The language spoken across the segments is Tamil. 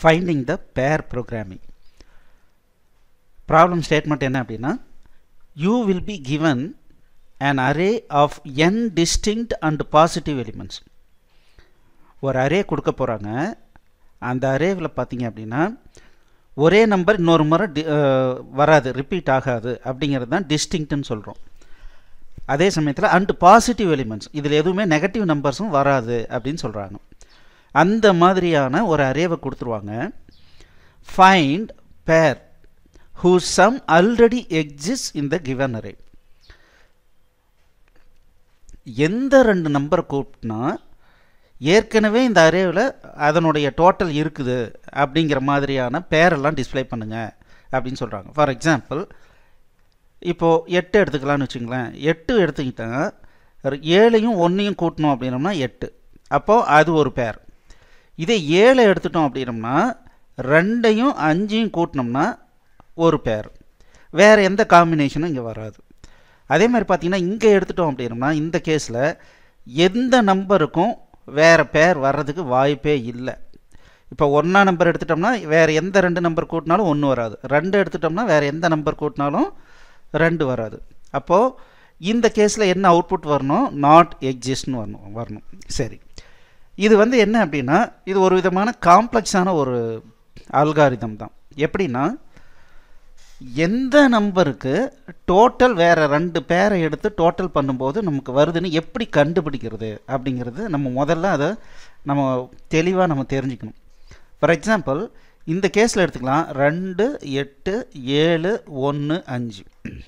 ஃபைண்டிங் த பேர் ப்ரோக்ராமிங் ப்ராப்ளம் ஸ்டேட்மெண்ட் என்ன அப்படின்னா you will be given an array of n distinct and positive elements ஒரு அரே கொடுக்க போகிறாங்க அந்த அரேவில் பார்த்தீங்க அப்படின்னா ஒரே நம்பர் இன்னொரு முறை டி வராது ரிப்பீட் ஆகாது அப்படிங்கிறது தான் டிஸ்டிங்க்ட்னு சொல்கிறோம் அதே சமயத்தில் அண்ட் பாசிட்டிவ் எலிமெண்ட்ஸ் இதில் எதுவுமே நெகட்டிவ் நம்பர்ஸும் வராது அப்படின்னு சொல்கிறாங்க அந்த மாதிரியான ஒரு அரேவை கொடுத்துருவாங்க find pair who sum already exist in the given array எந்த ரெண்டு நம்பரை கூப்பிட்னா ஏற்கனவே இந்த அரேவில் அதனுடைய டோட்டல் இருக்குது அப்படிங்கிற மாதிரியான பேரெல்லாம் டிஸ்பிளே பண்ணுங்க அப்படின்னு சொல்கிறாங்க ஃபார் எக்ஸாம்பிள் இப்போது எட்டு எடுத்துக்கலாம்னு வச்சுங்களேன் எட்டு எடுத்துக்கிட்டாங்க ஏழையும் ஒன்றையும் கூட்டணும் அப்படின்னோம்னா எட்டு அப்போது அது ஒரு பேர் இதே ஏழை எடுத்துட்டோம் அப்படின்னோம்னா ரெண்டையும் அஞ்சையும் கூட்டினோம்னா ஒரு பேர் வேறு எந்த காம்பினேஷனும் இங்கே வராது அதே மாதிரி பார்த்தீங்கன்னா இங்கே எடுத்துட்டோம் அப்படின்னோம்னா இந்த கேஸில் எந்த நம்பருக்கும் வேறு பேர் வர்றதுக்கு வாய்ப்பே இல்லை இப்போ ஒன்றா நம்பர் எடுத்துட்டோம்னா வேறு எந்த ரெண்டு நம்பர் கூட்டினாலும் ஒன்று வராது ரெண்டு எடுத்துட்டோம்னா வேறு எந்த நம்பர் கூட்டினாலும் ரெண்டு வராது அப்போது இந்த கேஸில் என்ன அவுட்புட் வரணும் நாட் எக்ஸிஸ்ட்னு வரணும் வரணும் சரி இது வந்து என்ன அப்படின்னா இது ஒரு விதமான காம்ப்ளெக்ஸான ஒரு அல்காரிதம் தான் எப்படின்னா எந்த நம்பருக்கு டோட்டல் வேறு ரெண்டு பேரை எடுத்து டோட்டல் பண்ணும்போது நமக்கு வருதுன்னு எப்படி கண்டுபிடிக்கிறது அப்படிங்கிறது நம்ம முதல்ல அதை நம்ம தெளிவாக நம்ம தெரிஞ்சுக்கணும் ஃபார் எக்ஸாம்பிள் இந்த கேஸில் எடுத்துக்கலாம் ரெண்டு எட்டு ஏழு ஒன்று அஞ்சு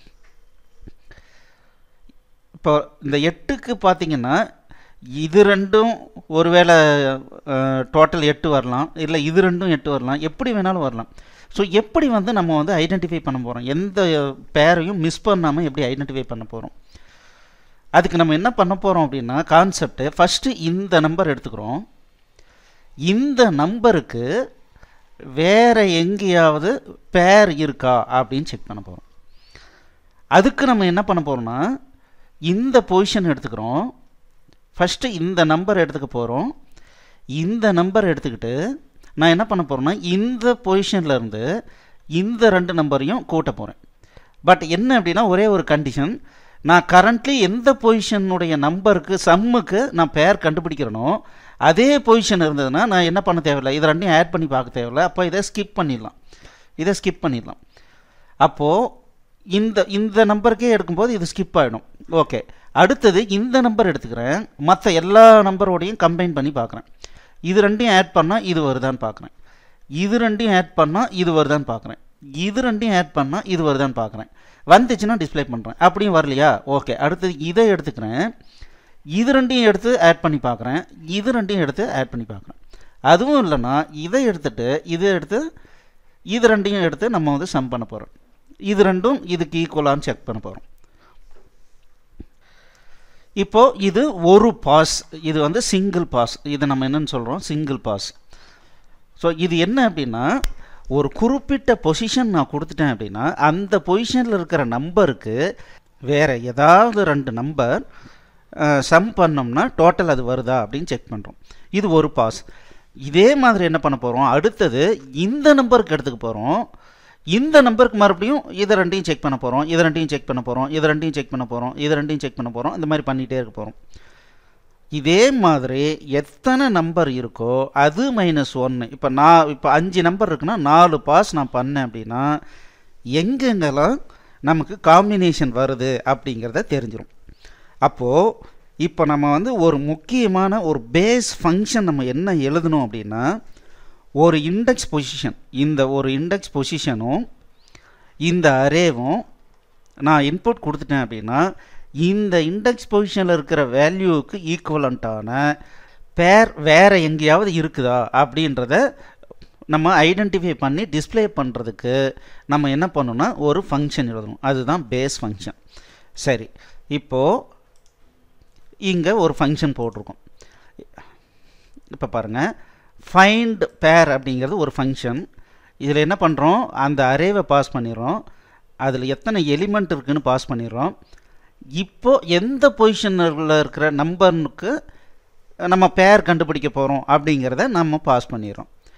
இப்போ இந்த எட்டுக்கு பார்த்தீங்கன்னா இது ரெண்டும் ஒருவேளை டோட்டல் எட்டு வரலாம் இல்லை இது ரெண்டும் எட்டு வரலாம் எப்படி வேணாலும் வரலாம் ஸோ எப்படி வந்து நம்ம வந்து ஐடென்டிஃபை பண்ண போகிறோம் எந்த பேரையும் மிஸ் பண்ணாமல் எப்படி ஐடென்டிஃபை பண்ண போகிறோம் அதுக்கு நம்ம என்ன பண்ண போகிறோம் அப்படின்னா கான்செப்டு ஃபஸ்ட்டு இந்த நம்பர் எடுத்துக்கிறோம் இந்த நம்பருக்கு வேறு எங்கேயாவது பேர் இருக்கா அப்படின்னு செக் பண்ண போகிறோம் அதுக்கு நம்ம என்ன பண்ண போகிறோம்னா இந்த பொசிஷன் எடுத்துக்கிறோம் ஃபஸ்ட்டு இந்த நம்பர் எடுத்துக்க போகிறோம் இந்த நம்பர் எடுத்துக்கிட்டு நான் என்ன பண்ண போகிறேன்னா இந்த பொசிஷன்லேருந்து இந்த ரெண்டு நம்பரையும் கூட்ட போகிறேன் பட் என்ன அப்படின்னா ஒரே ஒரு கண்டிஷன் நான் கரண்ட்லி எந்த பொசிஷனுடைய நம்பருக்கு சம்முக்கு நான் பேர் கண்டுபிடிக்கிறனோ அதே பொசிஷன் இருந்ததுன்னா நான் என்ன பண்ண தேவையில்லை இதை ரெண்டையும் ஆட் பண்ணி பார்க்க தேவையில்லை அப்போ இதை ஸ்கிப் பண்ணிடலாம் இதை ஸ்கிப் பண்ணிடலாம் அப்போது இந்த இந்த நம்பருக்கே எடுக்கும்போது இது ஸ்கிப் ஆகிடும் ஓகே அடுத்தது இந்த நம்பர் எடுத்துக்கிறேன் மற்ற எல்லா நம்பரோடையும் கம்பைன் பண்ணி பார்க்குறேன் இது ரெண்டையும் ஆட் பண்ணால் இது வருதான்னு பார்க்குறேன் இது ரெண்டையும் ஆட் பண்ணால் இது வருதான்னு பார்க்குறேன் இது ரெண்டையும் ஆட் பண்ணால் இது வருதான்னு பார்க்குறேன் வந்துச்சுன்னா டிஸ்பிளே பண்ணுறேன் அப்படியும் வரலையா ஓகே அடுத்தது இதை எடுத்துக்கிறேன் இது ரெண்டையும் எடுத்து ஆட் பண்ணி பார்க்குறேன் இது ரெண்டையும் எடுத்து ஆட் பண்ணி பார்க்குறேன் அதுவும் இல்லைன்னா இதை எடுத்துட்டு இதை எடுத்து இது ரெண்டையும் எடுத்து நம்ம வந்து சம் பண்ண போகிறோம் இது ரெண்டும் இதுக்கு ஈக்குவலான்னு செக் பண்ண போகிறோம் இப்போது இது ஒரு பாஸ் இது வந்து சிங்கிள் பாஸ் இது நம்ம என்னன்னு சொல்கிறோம் சிங்கிள் பாஸ் ஸோ இது என்ன அப்படின்னா ஒரு குறிப்பிட்ட பொசிஷன் நான் கொடுத்துட்டேன் அப்படின்னா அந்த பொசிஷனில் இருக்கிற நம்பருக்கு வேறு ஏதாவது ரெண்டு நம்பர் சம் பண்ணோம்னா டோட்டல் அது வருதா அப்படின்னு செக் பண்ணுறோம் இது ஒரு பாஸ் இதே மாதிரி என்ன பண்ண போகிறோம் அடுத்தது இந்த நம்பருக்கு எடுத்துக்க போகிறோம் இந்த நம்பருக்கு மறுபடியும் இதை ரெண்டையும் செக் பண்ண போகிறோம் இதை ரெண்டையும் செக் பண்ண போகிறோம் இதை ரெண்டையும் செக் பண்ண போகிறோம் இதை ரெண்டையும் செக் பண்ண போகிறோம் இந்த மாதிரி பண்ணிகிட்டே இருக்க போகிறோம் இதே மாதிரி எத்தனை நம்பர் இருக்கோ அது மைனஸ் ஒன்று இப்போ நான் இப்போ அஞ்சு நம்பர் இருக்குன்னா நாலு பாஸ் நான் பண்ணேன் அப்படின்னா எங்கெங்கெல்லாம் நமக்கு காம்பினேஷன் வருது அப்படிங்கிறத தெரிஞ்சிடும் அப்போது இப்போ நம்ம வந்து ஒரு முக்கியமான ஒரு பேஸ் ஃபங்க்ஷன் நம்ம என்ன எழுதணும் அப்படின்னா ஒரு இண்டெக்ஸ் பொசிஷன் இந்த ஒரு இண்டெக்ஸ் பொசிஷனும் இந்த அரேவும் நான் இன்புட் கொடுத்துட்டேன் அப்படின்னா இந்த இண்டெக்ஸ் பொசிஷனில் இருக்கிற வேல்யூவுக்கு ஈக்குவலண்ட்டான பேர் வேறு எங்கேயாவது இருக்குதா அப்படின்றத நம்ம ஐடென்டிஃபை பண்ணி டிஸ்பிளே பண்ணுறதுக்கு நம்ம என்ன பண்ணணும்னா ஒரு ஃபங்க்ஷன் எழுதணும் அதுதான் பேஸ் ஃபங்க்ஷன் சரி இப்போது இங்கே ஒரு ஃபங்க்ஷன் போட்டிருக்கோம் இப்போ பாருங்கள் ஃபைண்ட் பேர் அப்படிங்கிறது ஒரு ஃபங்க்ஷன் இதில் என்ன பண்ணுறோம் அந்த அரேவை பாஸ் பண்ணிடுறோம் அதில் எத்தனை எலிமெண்ட் இருக்குதுன்னு பாஸ் பண்ணிடுறோம் இப்போது எந்த பொசிஷனில் இருக்கிற நம்பருக்கு நம்ம பேர் கண்டுபிடிக்க போகிறோம் அப்படிங்கிறத நம்ம பாஸ் பண்ணிடுறோம்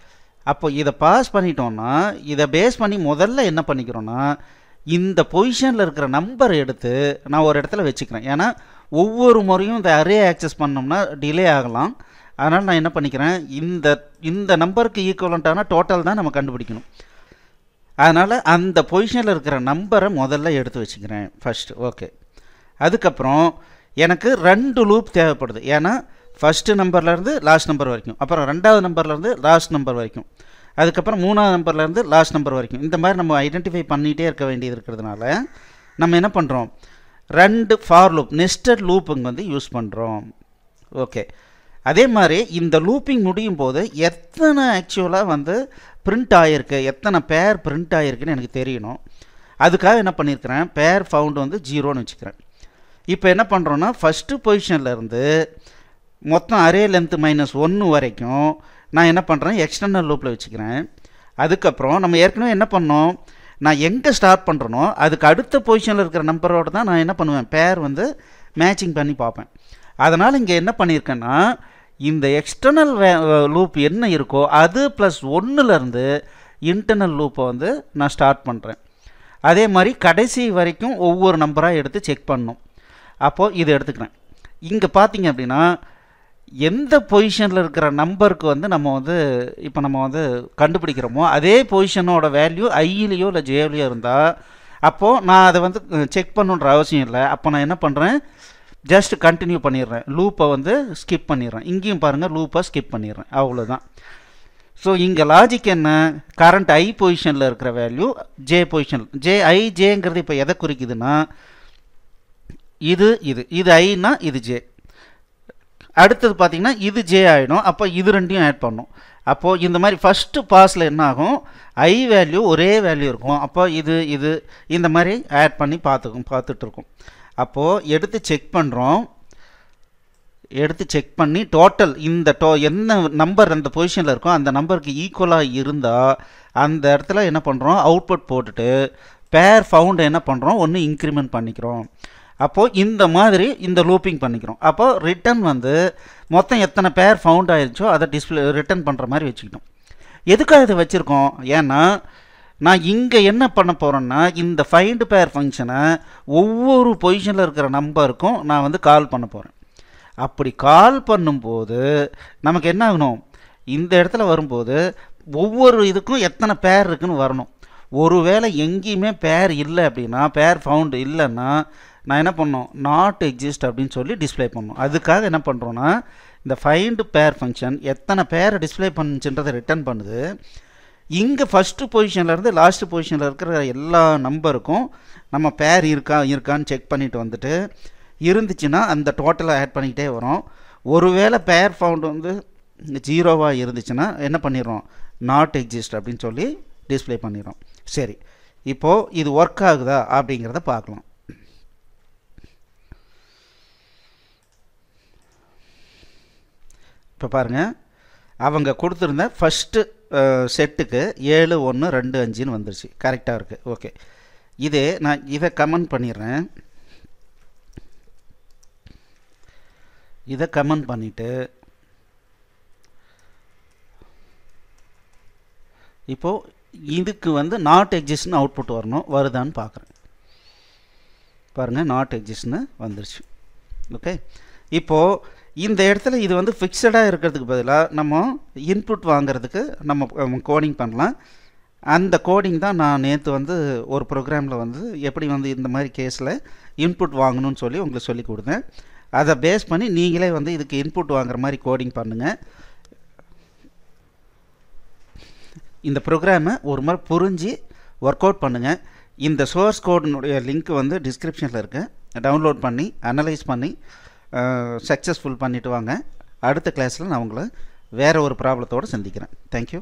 அப்போ இதை பாஸ் பண்ணிட்டோம்னா இதை பேஸ் பண்ணி முதல்ல என்ன பண்ணிக்கிறோன்னா இந்த பொசிஷனில் இருக்கிற நம்பர் எடுத்து நான் ஒரு இடத்துல வச்சுக்கிறேன் ஏன்னா ஒவ்வொரு முறையும் இந்த அரே ஆக்சஸ் பண்ணோம்னா டிலே ஆகலாம் அதனால் நான் என்ன பண்ணிக்கிறேன் இந்த இந்த நம்பருக்கு ஈக்குவலண்ட்டான டோட்டல் தான் நம்ம கண்டுபிடிக்கணும் அதனால் அந்த பொசிஷனில் இருக்கிற நம்பரை முதல்ல எடுத்து வச்சுக்கிறேன் ஃபஸ்ட்டு ஓகே அதுக்கப்புறம் எனக்கு ரெண்டு லூப் தேவைப்படுது ஏன்னா ஃபஸ்ட்டு நம்பர்லேருந்து லாஸ்ட் நம்பர் வரைக்கும் அப்புறம் ரெண்டாவது நம்பர்லேருந்து லாஸ்ட் நம்பர் வரைக்கும் அதுக்கப்புறம் மூணாவது நம்பர்லேருந்து லாஸ்ட் நம்பர் வரைக்கும் இந்த மாதிரி நம்ம ஐடென்டிஃபை பண்ணிகிட்டே இருக்க வேண்டியது இருக்கிறதுனால நம்ம என்ன பண்ணுறோம் ரெண்டு ஃபார் லூப் நெஸ்டட் லூப்புங்க வந்து யூஸ் பண்ணுறோம் ஓகே அதே மாதிரி இந்த லூப்பிங் முடியும் போது எத்தனை ஆக்சுவலாக வந்து பிரிண்ட் ஆகிருக்கு எத்தனை பேர் பிரிண்ட் ஆகிருக்குன்னு எனக்கு தெரியணும் அதுக்காக என்ன பண்ணியிருக்கிறேன் பேர் ஃபவுண்ட் வந்து ஜீரோன்னு வச்சுக்கிறேன் இப்போ என்ன பண்ணுறோன்னா ஃபஸ்ட்டு பொசிஷன்லேருந்து மொத்தம் அரே லென்த்து மைனஸ் ஒன்று வரைக்கும் நான் என்ன பண்ணுறேன் எக்ஸ்டர்னல் லூப்பில் வச்சுக்கிறேன் அதுக்கப்புறம் நம்ம ஏற்கனவே என்ன பண்ணோம் நான் எங்கே ஸ்டார்ட் பண்ணுறனோ அதுக்கு அடுத்த பொசிஷனில் இருக்கிற நம்பரோடு தான் நான் என்ன பண்ணுவேன் பேர் வந்து மேட்சிங் பண்ணி பார்ப்பேன் அதனால் இங்கே என்ன பண்ணியிருக்கேன்னா இந்த எக்ஸ்டர்னல் லூப் என்ன இருக்கோ அது ப்ளஸ் ஒன்றுலேருந்து இன்டர்னல் லூப்பை வந்து நான் ஸ்டார்ட் பண்ணுறேன் அதே மாதிரி கடைசி வரைக்கும் ஒவ்வொரு நம்பராக எடுத்து செக் பண்ணணும் அப்போது இதை எடுத்துக்கிறேன் இங்கே பார்த்தீங்க அப்படின்னா எந்த பொசிஷனில் இருக்கிற நம்பருக்கு வந்து நம்ம வந்து இப்போ நம்ம வந்து கண்டுபிடிக்கிறோமோ அதே பொசிஷனோட வேல்யூ ஐயிலையோ இல்லை ஜேவிலையோ இருந்தால் அப்போது நான் அதை வந்து செக் பண்ணுன்ற அவசியம் இல்லை அப்போ நான் என்ன பண்ணுறேன் ஜஸ்ட் கண்டினியூ பண்ணிடுறேன் லூப்பை வந்து ஸ்கிப் பண்ணிடுறேன் இங்கேயும் பாருங்கள் லூப்பை ஸ்கிப் பண்ணிடுறேன் அவ்வளோதான் ஸோ இங்கே லாஜிக் என்ன கரண்ட் ஐ பொசிஷனில் இருக்கிற value J position J I ஜேங்கிறது இப்போ எதை குறிக்குதுன்னா இது இது இது ஐனா இது ஜே அடுத்தது பார்த்தீங்கன்னா இது ஜே ஆகிடும் அப்போ இது ரெண்டையும் ஆட் பண்ணும் அப்போது இந்த மாதிரி ஃபஸ்ட்டு பாஸில் என்ன ஆகும் ஐ வேல்யூ ஒரே வேல்யூ இருக்கும் அப்போ இது இது இந்த மாதிரி ஆட் பண்ணி பார்த்துக்கும் பார்த்துட்ருக்கோம் அப்போது எடுத்து செக் பண்ணுறோம் எடுத்து செக் பண்ணி டோட்டல் இந்த டோ என்ன நம்பர் அந்த பொசிஷனில் இருக்கோ அந்த நம்பருக்கு ஈக்குவலாக இருந்தால் அந்த இடத்துல என்ன பண்ணுறோம் அவுட்புட் போட்டுட்டு பேர் ஃபவுண்ட் என்ன பண்ணுறோம் ஒன்று இன்க்ரிமெண்ட் பண்ணிக்கிறோம் அப்போது இந்த மாதிரி இந்த லூப்பிங் பண்ணிக்கிறோம் அப்போது ரிட்டன் வந்து மொத்தம் எத்தனை பேர் ஃபவுண்ட் ஆயிடுச்சோ அதை டிஸ்பிளே ரிட்டன் பண்ணுற மாதிரி வச்சுக்கிட்டோம் எதுக்காக இதை வச்சுருக்கோம் ஏன்னா நான் இங்கே என்ன பண்ண போகிறேன்னா இந்த ஃபைண்டு பேர் ஃபங்க்ஷனை ஒவ்வொரு பொசிஷனில் இருக்கிற நம்பருக்கும் நான் வந்து கால் பண்ண போகிறேன் அப்படி கால் பண்ணும்போது நமக்கு என்ன ஆகணும் இந்த இடத்துல வரும்போது ஒவ்வொரு இதுக்கும் எத்தனை பேர் இருக்குன்னு வரணும் ஒருவேளை எங்கேயுமே பேர் இல்லை அப்படின்னா பேர் ஃபவுண்டு இல்லைன்னா நான் என்ன பண்ணோம் நாட் எக்ஸிஸ்ட் அப்படின்னு சொல்லி டிஸ்பிளே பண்ணணும் அதுக்காக என்ன பண்ணுறோன்னா இந்த ஃபைண்டு பேர் ஃபங்க்ஷன் எத்தனை பேரை டிஸ்பிளே பண்ணுச்சுன்றதை ரிட்டர்ன் பண்ணுது இங்கே ஃபஸ்ட்டு பொசிஷன்லேருந்து லாஸ்ட்டு பொசிஷனில் இருக்கிற எல்லா நம்பருக்கும் நம்ம பேர் இருக்கா இருக்கான்னு செக் பண்ணிட்டு வந்துட்டு இருந்துச்சுன்னா அந்த டோட்டலை ஆட் பண்ணிக்கிட்டே வரோம் ஒருவேளை பேர் ஃபவுண்ட் வந்து ஜீரோவாக இருந்துச்சுன்னா என்ன பண்ணிடுறோம் நாட் எக்ஸிஸ்ட் அப்படின்னு சொல்லி டிஸ்பிளே பண்ணிடுறோம் சரி இப்போது இது ஒர்க் ஆகுதா அப்படிங்கிறத பார்க்கலாம் இப்போ பாருங்கள் அவங்க கொடுத்துருந்த ஃபஸ்ட்டு செட்டுக்கு ஏழு ஒன்று ரெண்டு அஞ்சுன்னு வந்துருச்சு கரெக்டாக இருக்குது ஓகே இதே நான் இதை கமெண்ட் பண்ணிடுறேன் இதை கமெண்ட் பண்ணிவிட்டு இப்போது இதுக்கு வந்து நாட் எக்ஸிஸ்ட்னு அவுட்புட் வரணும் வருதான்னு பார்க்குறேன் பாருங்கள் நாட் எக்ஸிஸ்ட்னு வந்துருச்சு ஓகே இப்போது இந்த இடத்துல இது வந்து ஃபிக்ஸடாக இருக்கிறதுக்கு பதிலாக நம்ம இன்புட் வாங்குறதுக்கு நம்ம கோடிங் பண்ணலாம் அந்த கோடிங் தான் நான் நேற்று வந்து ஒரு ப்ரோக்ராமில் வந்து எப்படி வந்து இந்த மாதிரி கேஸில் இன்புட் வாங்கணும்னு சொல்லி உங்களுக்கு சொல்லி கொடுத்தேன் அதை பேஸ் பண்ணி நீங்களே வந்து இதுக்கு இன்புட் வாங்குற மாதிரி கோடிங் பண்ணுங்கள் இந்த ப்ரோக்ராமை ஒரு மாதிரி புரிஞ்சு ஒர்க் அவுட் பண்ணுங்கள் இந்த சோர்ஸ் கோடினுடைய லிங்க் வந்து டிஸ்கிரிப்ஷனில் இருக்குது டவுன்லோட் பண்ணி அனலைஸ் பண்ணி சக்ஸஸ்ஃபுல் பண்ணிவிட்டு வாங்க அடுத்த கிளாஸில் நான் உங்களை வேறு ஒரு ப்ராப்ளத்தோடு சந்திக்கிறேன் தேங்க்யூ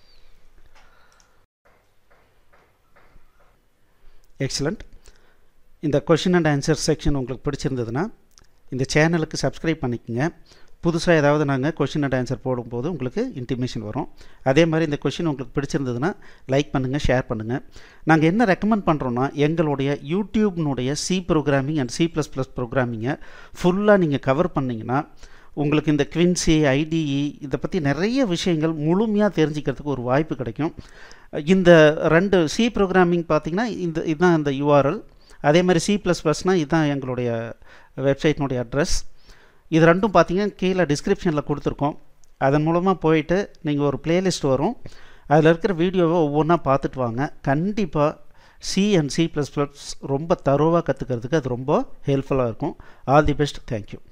எக்ஸலண்ட் இந்த கொஷின் அண்ட் ஆன்சர் செக்ஷன் உங்களுக்கு பிடிச்சிருந்ததுன்னா இந்த சேனலுக்கு சப்ஸ்கிரைப் பண்ணிக்கோங்க புதுசாக ஏதாவது நாங்கள் கொஷின் அண்ட் ஆன்சர் போடும்போது உங்களுக்கு இன்டிமேஷன் வரும் அதே மாதிரி இந்த கொஷின் உங்களுக்கு பிடிச்சிருந்ததுன்னா லைக் பண்ணுங்கள் ஷேர் பண்ணுங்கள் நாங்கள் என்ன ரெக்கமெண்ட் பண்ணுறோன்னா எங்களுடைய யூடியூப்னுடைய C programming and C plus plus ப்ரோக்ராமிங்கை ஃபுல்லாக நீங்கள் கவர் பண்ணிங்கன்னா உங்களுக்கு இந்த குவின்சி ஐடிஇ இதை பற்றி நிறைய விஷயங்கள் முழுமையாக தெரிஞ்சுக்கிறதுக்கு ஒரு வாய்ப்பு கிடைக்கும் இந்த ரெண்டு சி ப்ரோக்ராமிங் பார்த்தீங்கன்னா இந்த இதுதான் இந்த யூஆர்எல் அதே மாதிரி சி ப்ளஸ் ப்ளஸ்னால் இதுதான் எங்களுடைய வெப்சைட்னுடைய அட்ரஸ் இது ரெண்டும் பார்த்தீங்கன்னா கீழே டிஸ்கிரிப்ஷனில் கொடுத்துருக்கோம் அதன் மூலமாக போயிட்டு நீங்கள் ஒரு பிளேலிஸ்ட் வரும் அதில் இருக்கிற வீடியோவை ஒவ்வொன்றா பார்த்துட்டு வாங்க கண்டிப்பாக C and C plus plus ரொம்ப தரோவாக கற்றுக்கிறதுக்கு அது ரொம்ப ஹெல்ப்ஃபுல்லாக இருக்கும் ஆல் தி பெஸ்ட் தேங்க்யூ